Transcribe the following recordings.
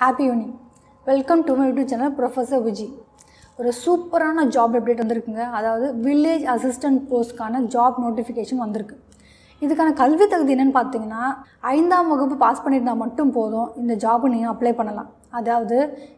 happy evening welcome to my YouTube channel professor Viji ஒரு சூப்பரான job update வந்திருக்குங்க அதாவது வில்லேஜ் அசிஸ்டன்ட் போஸ்ட்கான ஜாப் நோட்டிஃபிகேஷன் வந்திருக்கு இதுக்கான கல்வி தகுதி என்னன்னு பார்த்தீங்கன்னா ஐந்தாம் வகுப்பு பாஸ் பண்ணியிருந்தால் மட்டும் போதும் இந்த ஜாபு நீங்கள் அப்ளை பண்ணலாம் அதாவது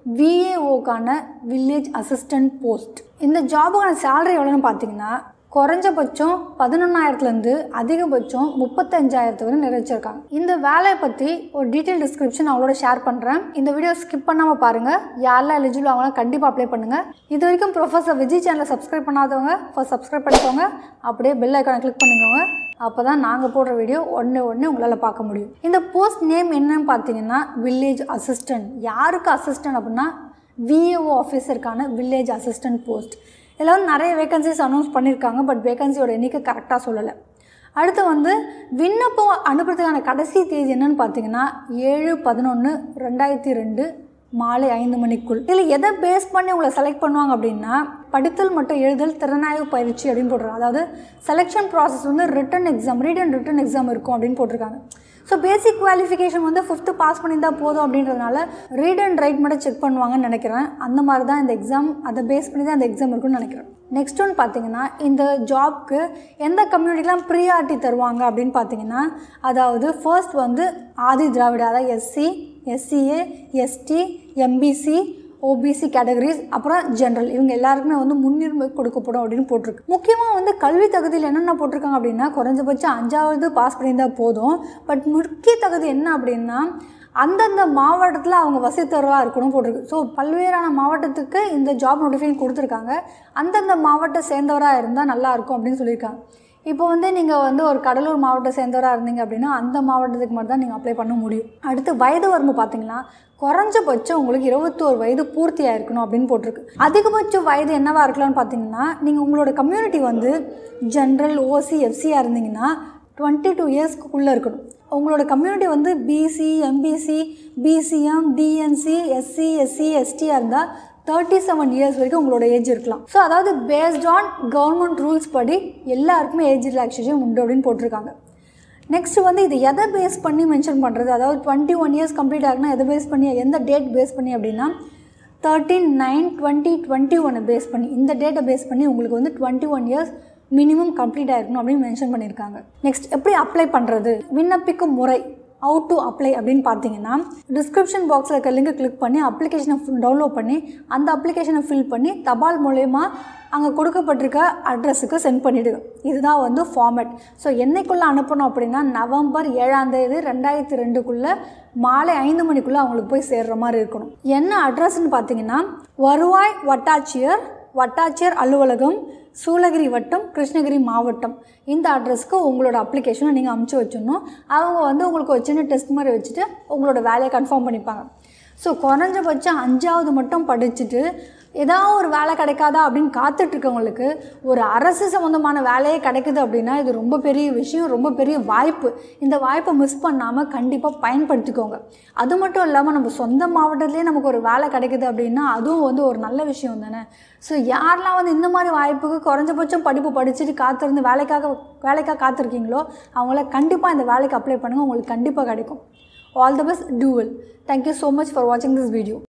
விஏஓக்கான வில்லேஜ் அசிஸ்டன்ட் போஸ்ட் இந்த ஜாபுக்கான சேலரி எவ்வளோன்னு பார்த்தீங்கன்னா குறைஞ்சபட்சம் பதினொன்றாயிரத்துலேருந்து அதிகபட்சம் முப்பத்தஞ்சாயிரத்து வரை நிறைவேற்றிருக்காங்க இந்த வேலையை பற்றி ஒரு டீட்டெயில் டிஸ்கிரிப்ஷன் அவங்களோட ஷேர் பண்ணுறேன் இந்த வீடியோ ஸ்கிப் பண்ணாமல் பாருங்கள் யாரெல்லாம் எலிஜிபிள் அவங்களாம் கண்டிப்பாக அப்ளை பண்ணுங்கள் இது வரைக்கும் ப்ரொஃபஸர் விஜய் சேனலை சப்ஸ்கிரைப் பண்ணாதவங்க ஃபர்ஸ்ட் சப்ஸ்கிரைப் பண்ணிக்கோங்க அப்படியே பெல் ஐக்கானை கிளிக் பண்ணிக்கோங்க அப்போ தான் நாங்கள் போடுற வீடியோ ஒன்று ஒன்று உங்களால் பார்க்க முடியும் இந்த போஸ்ட் நேம் என்னன்னு பார்த்தீங்கன்னா வில்லேஜ் அசிஸ்டன்ட் யாருக்கு அசிஸ்டன்ட் அப்படின்னா விஏஓ ஆஃபீஸருக்கான வில்லேஜ் அசிஸ்டன்ட் போஸ்ட் இதில் வந்து நிறைய வேகன்சிஸ் அனௌன்ஸ் பண்ணியிருக்காங்க பட் வேகன்சியோட எண்ணிக்கை கரெக்டாக சொல்லலை அடுத்து வந்து விண்ணப்பம் அனுப்புறதுக்கான கடைசி தேதி என்னன்னு பார்த்தீங்கன்னா ஏழு பதினொன்று ரெண்டாயிரத்தி ரெண்டு மாலை ஐந்து மணிக்குள் இதில் எதை பேஸ் பண்ணி உங்களை செலக்ட் பண்ணுவாங்க அப்படின்னா படித்தல் மற்றும் எழுதல் திறனாய்வு பயிற்சி அப்படின்னு போட்டிருக்காங்க அதாவது செலெக்ஷன் ப்ராசஸ் வந்து written exam read and written exam இருக்கும் அப்படின்னு போட்டிருக்காங்க ஸோ பேசிக் குவாலிஃபிகேஷன் வந்து ஃபிஃப்த்து பாஸ் பண்ணியிருந்தால் போதும் அப்படின்றதுனால ரீட் அண்ட் ரைட் மட்டும் செக் பண்ணுவாங்கன்னு நினைக்கிறேன் அந்த மாதிரி தான் இந்த எக்ஸாம் அதை பேஸ் பண்ணி தான் இந்த எக்ஸாம் இருக்குன்னு நினைக்கிறேன் நெக்ஸ்ட் ஒன்று பார்த்தீங்கன்னா இந்த ஜாப்க்கு எந்த கம்யூனிட்டிலாம் ப்ரியாரிட்டி தருவாங்க அப்படின்னு பார்த்தீங்கன்னா அதாவது ஃபர்ஸ்ட் வந்து ஆதி திராவிட அதாவது SC SCA ST MBC OBC categories அப்புறம் ஜென்ரல் இவங்க எல்லாருக்குமே வந்து முன்னுரிமை கொடுக்கப்படும் அப்படின்னு போட்டிருக்கு முக்கியமாக வந்து கல்வி தகுதியில் என்னென்ன போட்டிருக்காங்க அப்படின்னா குறைஞ்சபட்சம் அஞ்சாவது பாஸ் பண்ணியிருந்தால் போதும் பட் முக்கிய தகுதி என்ன அப்படின்னா அந்தந்த மாவட்டத்தில் அவங்க வசித்தவர்களாக இருக்கணும் போட்டிருக்கு ஸோ பல்வேறான மாவட்டத்துக்கு இந்த ஜாப் நோட்டிஃபிகேஷன் கொடுத்துருக்காங்க அந்தந்த மாவட்ட சேர்ந்தவராக இருந்தால் நல்லாயிருக்கும் அப்படின்னு சொல்லியிருக்காங்க இப்போ வந்து நீங்கள் வந்து ஒரு கடலூர் மாவட்டம் சேர்ந்தவராக இருந்தீங்க அப்படின்னா அந்த மாவட்டத்துக்கு மட்டும் தான் நீங்கள் அப்ளை பண்ண முடியும் அடுத்து வயது வரம்பு பார்த்தீங்கன்னா குறைஞ்சபட்சம் உங்களுக்கு இருபத்தோரு வயது பூர்த்தி ஆயிருக்கணும் அப்படின்னு போட்டிருக்கு அதிகபட்ச வயது என்னவா இருக்கலாம்னு பார்த்தீங்கன்னா நீங்கள் உங்களோட கம்யூனிட்டி வந்து ஜென்ரல் ஓசி எஃப்சியாக இருந்தீங்கன்னா டுவெண்ட்டி டூ இயர்ஸ்க்குள்ளே இருக்கணும் உங்களோட கம்யூனிட்டி வந்து BC MBC BCM DNC SC SC எஸ்டியாக இருந்தால் தேர்ட்டி செவன் இயர்ஸ் வரைக்கும் உங்களோட ஏஜ் இருக்கலாம் ஸோ அதாவது பேஸ்ட் ஆன் கவர்மெண்ட் ரூல்ஸ் படி எல்லாருக்குமே ஏஜ் ரிலாக்ஸேஷன் உண்டு அப்படின்னு போட்டிருக்காங்க நெக்ஸ்ட் வந்து இது எதை பேஸ் பண்ணி மென்ஷன் பண்ணுறது அதாவது டுவெண்ட்டி ஒன் இயர்ஸ் கம்ப்ளீட் ஆகுனா எதை பேஸ் பண்ணி எந்த டேட் பேஸ் பண்ணி அப்படின்னா தேர்ட்டீன் நைன் டுவெண்ட்டி டுவெண்ட்டி ஒனை பேஸ் பண்ணி இந்த டேட்டை பேஸ் பண்ணி உங்களுக்கு வந்து twenty one years minimum complete ஆயிருக்கணும் அப்படின்னு மென்ஷன் பண்ணியிருக்காங்க நெக்ஸ்ட் எப்படி அப்ளை பண்ணுறது விண்ணப்பிக்கும் முறை ஹவு டு அப்ளை அப்படின்னு பார்த்தீங்கன்னா டிஸ்கிரிப்ஷன் பாக்ஸில் இருக்க லிங்கை கிளிக் பண்ணி அப்ளிகேஷனை டவுன்லோட் பண்ணி அந்த அப்ளிகேஷனை ஃபில் பண்ணி தபால் மூலயமா அங்கே கொடுக்கப்பட்டிருக்க அட்ரஸுக்கு சென்ட் பண்ணிவிடுங்க இதுதான் வந்து ஃபார்மேட் ஸோ என்னைக்குள்ளே அனுப்பணும் அப்படின்னா நவம்பர் ஏழாம் தேதி ரெண்டாயிரத்தி ரெண்டுக்குள்ளே மாலை ஐந்து மணிக்குள்ளே அவங்களுக்கு போய் சேர்ற மாதிரி இருக்கணும் என்ன அட்ரஸ்ன்னு பார்த்தீங்கன்னா வருவாய் வட்டாட்சியர் வட்டாட்சியர் அலுவலகம் சூளகிரி வட்டம் கிருஷ்ணகிரி மாவட்டம் இந்த அட்ரஸ்க்கு உங்களோட அப்ளிகேஷனை நீங்கள் அமுச்சு வச்சிடணும் அவங்க வந்து உங்களுக்கு ஒரு சின்ன டெஸ்ட் மாதிரி வச்சுட்டு உங்களோட வேலையை கன்ஃபார்ம் பண்ணிப்பாங்க ஸோ குறைஞ்சபட்சம் அஞ்சாவது மட்டும் படிச்சுட்டு ஏதாவது ஒரு வேலை கிடைக்காதா அப்படின்னு காத்துட்ருக்கவங்களுக்கு ஒரு அரசு சம்மந்தமான வேலையே கிடைக்குது அப்படின்னா இது ரொம்ப பெரிய விஷயம் ரொம்ப பெரிய வாய்ப்பு இந்த வாய்ப்பை மிஸ் பண்ணாமல் கண்டிப்பாக பயன்படுத்திக்கோங்க அது மட்டும் இல்லாமல் நம்ம சொந்த மாவட்டத்திலே நமக்கு ஒரு வேலை கிடைக்குது அப்படின்னா அதுவும் வந்து ஒரு நல்ல விஷயம் தானே ஸோ யாரெல்லாம் வந்து இந்த மாதிரி வாய்ப்புக்கு குறைஞ்சபட்சம் படிப்பு படிச்சுட்டு காத்திருந்து வேலைக்காக வேலைக்காக காத்திருக்கீங்களோ அவங்கள கண்டிப்பாக இந்த வேலைக்கு அப்ளை பண்ணுங்கள் உங்களுக்கு கண்டிப்பாக கிடைக்கும் ஆல் த பெஸ்ட் டூவல் தேங்க்யூ ஸோ மச் ஃபார் வாட்சிங் திஸ் வீடியோ